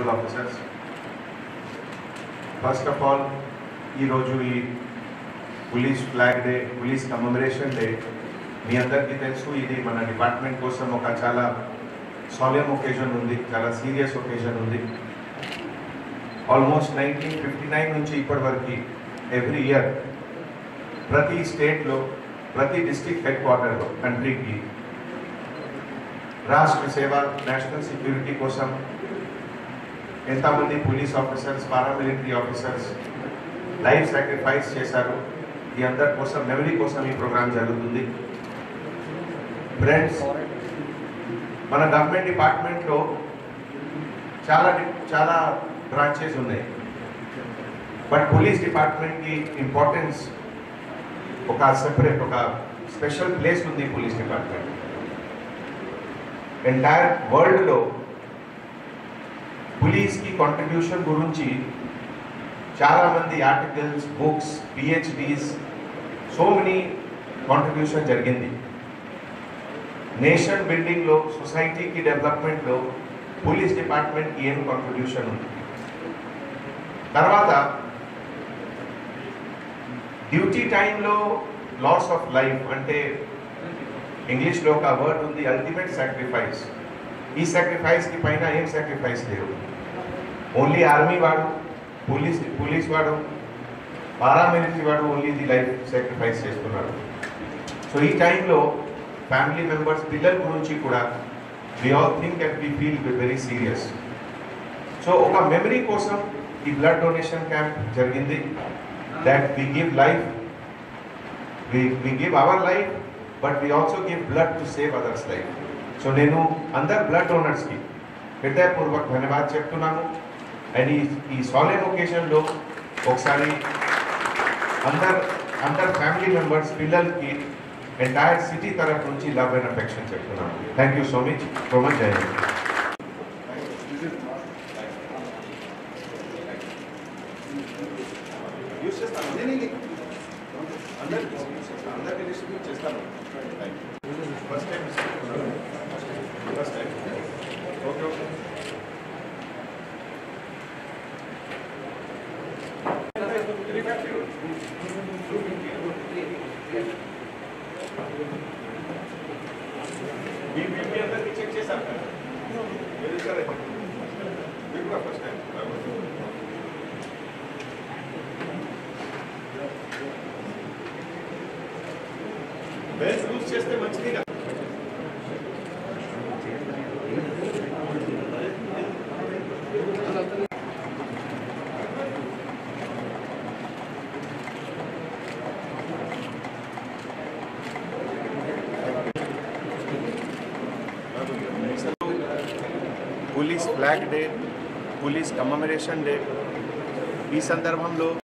municipal officers first of all ఈరోజు ఈ police flag day police commemoration day మీ అందరికీ తెలుసు ఇది మన డిపార్ట్మెంట్ కోసం ఒక చాలా సాలియం ఒకేజన్ ఉంది చాలా సీరియస్ ఒకేజన్ ఉంది ఆల్మోస్ట్ నైన్టీన్ ఫిఫ్టీ నైన్ నుంచి ఇప్పటి వరకు ఎవ్రీ ఇయర్ ప్రతి స్టేట్లో ప్రతి డిస్ట్రిక్ట్ హెడ్ క్వార్టర్లో కంట్రీకి రాష్ట్ర సేవ నేషనల్ సెక్యూరిటీ కోసం ఎంతమంది police officers paramilitary officers life sacrifice చేశారు ఈ అందరి కోసం మెమరీ కోసం ఈ ప్రోగ్రామ్ జరుగుతుంది ఫ్రెండ్స్ మన గవర్నమెంట్ డిపార్ట్మెంట్లో చాలా డి- చాలా బ్రాంచెస్ ఉన్నాయి బట్ పోలీస్ డిపార్ట్మెంట్కి ఇంపార్టెన్స్ ఒక సెపరేట్ ఒక స్పెషల్ ప్లేస్ ఉంది పోలీస్ డిపార్ట్మెంట్ ఎంటైర్ వరల్డ్లో పోలీస్కి కాంట్రిబ్యూషన్ గురించి చాలామంది articles books PhDs so many contribution జరిగింది నేషన్ బిల్డింగ్లో సొసైటీకి డెవలప్మెంట్లో పోలీస్ డిపార్ట్మెంట్కి ఏం కాంట్రిబ్యూషన్ ఉంది తర్వాత డ్యూటీ టైంలో లాస్ ఆఫ్ లైఫ్ అంటే ఇంగ్లీష్లో ఒక వర్డ్ ఉంది అల్టిమేట్ సాక్రిఫైస్ ఈ సాక్రిఫైస్కి పైన ఏం సాక్రిఫైస్ లేవు ఓన్లీ ఆర్మీ వాడు పోలీస్ పోలీస్ వాడు పారామిలిటరీ వాడు ఓన్లీ ది లైఫ్ సాక్రిఫైస్ చేస్తున్నాడు సో ఈ టైంలో ఫ్యామిలీ మెంబర్స్ పిల్లల గురించి కూడా we all think and we feel very serious so ఒక మెమరీ కోసం ఈ బ్లడ్ డొనేషన్ క్యాంప్ జరిగింది that we give life we we give our life but we also give blood to save others life so నేను అందరు blood డోనర్స్కి హృదయపూర్వక ధన్యవాదాలు చెప్తున్నాను and ఈ ఈ సాలెన్ ఒకేషన్లో ఒకసారి అందరు అందరు ఫ్యామిలీ మెంబర్స్ పిల్లలకి ఎంటైర్ సిటీ తరఫు నుంచి లవ్ అండ్ అఫెక్షన్ చెప్తున్నాను thank you so much so much Jai Hind use చేస్తాను నేను అందరికి అందరికి డిస్ట్రిబ్యూట్ చేస్తాను first time first time okay okay మీ మీ మీ అందరికి చెక్ చేశారు కదా మీరు సరే మీకు కూడా ఫస్ట్ టైం బెల్ట్ లూజ్ చేస్తే మంచిది కదా police flag day police commemoration day ఈ సందర్భంలో